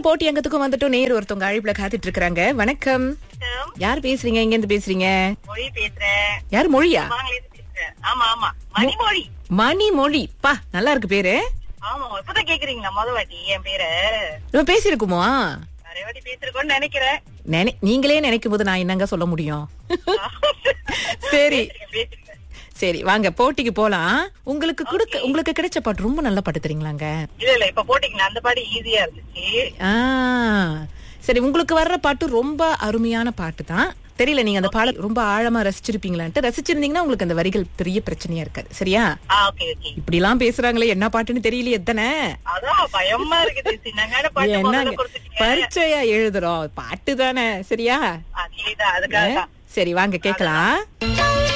போட்டி அங்கத்துக்கும் வந்துட்டோம் நேர் ஒருத்தவங்க அழைப்புல காத்துட்டு இருக்காங்க வணக்கம் யார் பேசுறீங்க எங்க இருந்து பேசுறீங்க மொழி பேசுறேன் யார் மொழியா வாங்கலேருந்து பேசுறேன் ஆமா ஆமா மணிமொழி மணி மொழி பா நல்லா இருக்கு பேரு ஆமா இப்பதான் கேக்குறீங்களா முத வாட்டி என் பேரை நம்ம பேசிருக்குமோ நிறைய வாட்டி பேசிருக்கோம்னு நினைக்கிறேன் நினை நீங்களே நினைக்கும் போது நான் என்னங்க சொல்ல முடியும் சரி பேசிருக்கேன் சரி வாங்க போட்டிக்கு போலாம் உங்களுக்கு கொடுக்க உங்களுக்கு கிடைச்ச பாட்டு ரொம்ப நல்ல பாட்டு தெரியுங்களாங்க இல்ல இல்ல இப்ப போட்டீங்களா அந்த பாடி ஈஸியா இருந்துச்சு ஆ சரி உங்களுக்கு வர்ற பாட்டு ரொம்ப அருமையான பாட்டு தான் தெரியல நீங்க அந்த பாடல் ரொம்ப ஆழமா ரசிச்சிருப்பீங்களான்ட்டு ரசிச்சிருந்தீங்கன்னா உங்களுக்கு அந்த வரிகள் பெரிய பிரச்சனையா இருக்காது சரியா ஆ ஓகே ஓகே இப்படி எல்லாம் பேசுறாங்களே என்ன பாட்டுன்னு தெரியலையே எத்தனை அதான் பயமா இருக்குது சின்னங்கான பாட்டு முதல்ல என்னங்க கொடுத்துட்டீங்க பரீட்சையா எழுதுறோம் பாட்டு தானே சரியா அதேதான் அதுக்காக தான் சரி வாங்க கேக்கலாம்